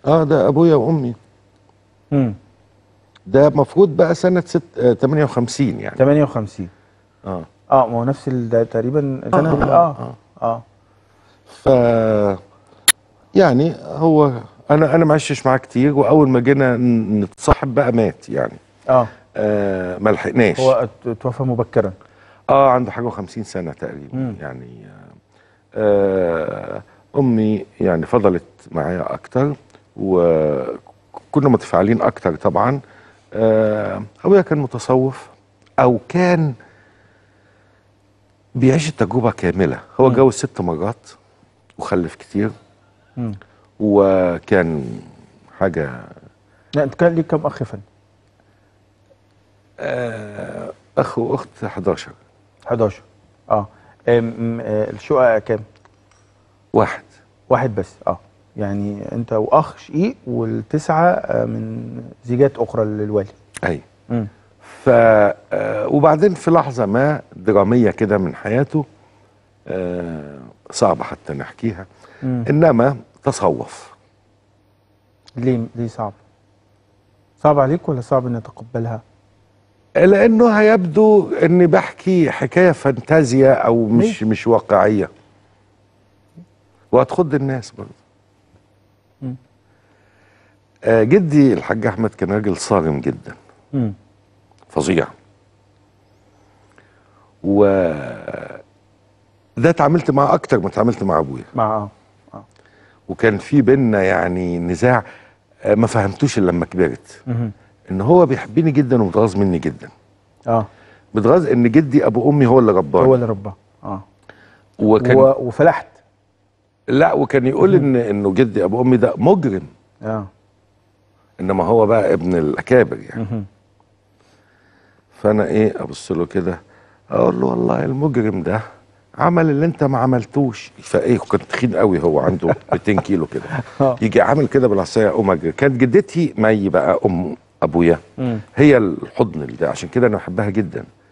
اه ده ابويا وامي امم ده المفروض بقى سنه ست آه 58 يعني 58 اه اه ما هو نفس ال- ده تقريبا سنه آه، اه آه. اه ف يعني هو انا انا ما عشتش معاه كتير واول ما جينا ن- نتصاحب بقى مات يعني اه آه ما لحقناش هو ات- توفى مبكرا اه عنده حاجه و50 سنه تقريبا مم. يعني آه امي يعني فضلت معايا اكتر وكنا متفاعلين اكتر طبعا آه ابويا كان متصوف او كان بيعيش التجربه كامله هو مم. جوز ست مرات وخلف كتير مم. وكان حاجه لا انت كان ليك كم اخ فن آه اخ واخت 11 11 اه أم، آه، الشقق كام واحد واحد بس اه يعني انت واخ شقيق والتسعه آه، من زيجات اخرى للوالي ايوه امم ف آه، وبعدين في لحظه ما دراميه كده من حياته آه، صعبه حتى نحكيها انما تصوف ليه ليه صعب صعب عليك ولا صعب ان اتقبلها لانه هيبدو اني بحكي حكايه فانتازيا او مش مش واقعيه وهتخض الناس برضه مم. آه، جدي الحاج احمد كان راجل صارم جدا امم فظيع و ده اتعاملت معاه اكتر ما اتعاملت مع ابويا مع اه وكان في بينا يعني نزاع آه، ما فهمتوش الا لما كبرت مهم. ان هو بيحبني جدا ومتغاظ مني جدا اه متغاظ ان جدي ابو امي هو اللي رباني هو اللي رباه اه وكان و... وفلحت لا وكان يقول ان انه جدي ابو امي ده مجرم اه انما هو بقى ابن الاكابر يعني مهم. فانا ايه ابص له كده اقول له والله المجرم ده عمل اللي انت ما عملتوش فايه كنت تخين قوي هو عنده 200 كيلو كده آه. يجي عامل كده بالعصايه اقوم اجري كانت جدتي مي بقى ام ابويا مم. هي الحضن اللي ده عشان كده انا بحبها جدا